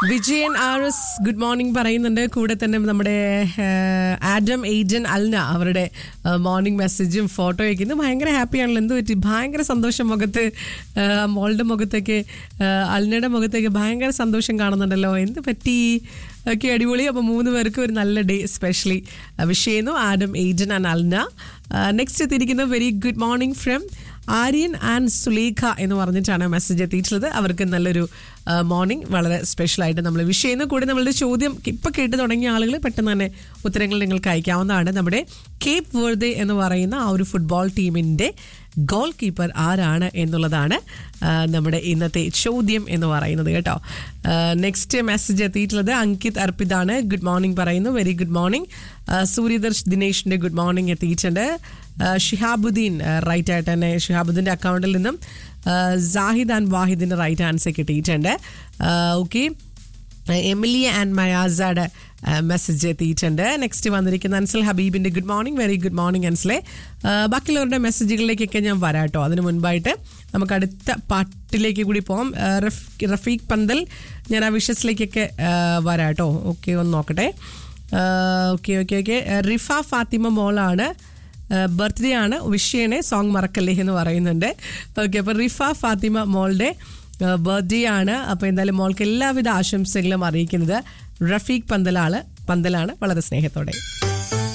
Vijayan R S good morning പറയുന്നുണ്ട് കൂടെ തന്നെ നമ്മുടെ ഏഹ്, ആഡം ഏജൻ അൽന അവരുടെ ഏഹ്, മോർണിംഗ് മെസ്സേജും ഫോട്ടോ ഇന്ന് ഭയങ്കര ഹാപ്പിയാണല്ലോ എന്ത് പറ്റി ഭയങ്കര സന്തോഷം മുഖത്ത് ഏഹ്, മോളുടെ മുഖത്തേക്ക് ഏഹ്, അൽനയുടെ മുഖത്തേക്ക് ഭയങ്കര സന്തോഷം കാണുന്നുണ്ടല്ലോ എന്ത് പറ്റി ഒക്കെ അടിപൊളി അപ്പോൾ മൂന്ന് പേർക്ക് ഒരു നല്ല ഡേ സ്പെഷ്യലി വിഷ് ചെയ്യുന്നു ആഡം ഏജൻ ആൻഡ് അൽന നെക്സ്റ്റ് എത്തിയിരിക്കുന്നത് very good morning from Aryan and Sulekha എന്ന് പറഞ്ഞിട്ടാണ് മെസ്സേജ് എത്തിയിട്ടുള്ളത് അവർക്ക് നല്ലൊരു മോർണിംഗ് വളരെ സ്പെഷ്യൽ ആയിട്ട് നമ്മൾ വിഷ് ചെയ്യുന്നു കൂടി നമ്മളുടെ ചോദ്യം ഇപ്പം കേട്ട് തുടങ്ങിയ ആളുകൾ പെട്ടെന്ന് തന്നെ ഉത്തരങ്ങൾ നിങ്ങൾക്ക് അയക്കാവുന്നതാണ് നമ്മുടെ കേപ്പ് വേർദെ എന്ന് പറയുന്ന ആ ഒരു ഫുട്ബോൾ ടീമിൻ്റെ ഗോൾ കീപ്പർ ആരാണ് എന്നുള്ളതാണ് ആ, നമ്മുടെ ഇന്നത്തെ ചോദ്യം എന്ന് പറയുന്നത് കേട്ടോ നെക്സ്റ്റ് മെസ്സേജ് എത്തിയിട്ടുള്ളത് അങ്കിത് അർപ്പിതാണ് ഗുഡ് മോർണിംഗ് പറയുന്നു വെരി ഗുഡ് മോർണിംഗ് സൂര്യദർശ് ദിനേഷിന്റെ ഗുഡ് മോർണിംഗ് എത്തിയിട്ടുണ്ട് ആ, ഷിഹാബുദ്ദീൻ റൈറ്റ് ആയിട്ട് തന്നെ ഷിഹാബുദ്ദീൻ്റെ അക്കൗണ്ടിൽ നിന്നും ആ, സാഹിദ് ആൻഡ് വാഹിദിൻ്റെ റൈറ്റ് ആൻസർ കിട്ടിയിട്ടുണ്ട് ഓക്കെ എമിലിയ ആൻഡ് മയാസയുടെ മെസ്സേജ് എത്തിയിട്ടുണ്ട് നെക്സ്റ്റ് വന്നിരിക്കുന്ന അൻസൽ ഹബീബിന്റെ good morning very good morning അൻസലെ ആ, ബാക്കിയുള്ളവരുടെ മെസ്സേജുകളിലേക്കൊക്കെ ഞാൻ വരാം കേട്ടോ അതിന് മുൻപായിട്ട് നമുക്ക് അടുത്ത പാട്ടിലേക്ക് കൂടി പോകാം ആ, റഫ്- റഫീഖ് പന്തൽ ഞാൻ ആ വിഷസിലേക്കൊക്കെ വരാം കേട്ടോ ഓക്കെ ഒന്ന് നോക്കട്ടെ okay okay okay Rifa Fathima മോളാണ് ബർത്ത്ഡേ ആണ് വിഷ് ചെയ്യണേ സോങ് മറക്കല്ലേ എന്ന് പറയുന്നുണ്ട് ഓക്കെ അപ്പോൾ റിഫ ഫാത്തിമ മോളുടെ ബർത്ത്ഡേ ആണ് അപ്പോൾ എന്തായാലും മോൾക്ക് എല്ലാവിധ ആശംസകളും അറിയിക്കുന്നത് റഫീഖ് പന്തലാണ് പന്തലാണ് വളരെ സ്നേഹത്തോടെ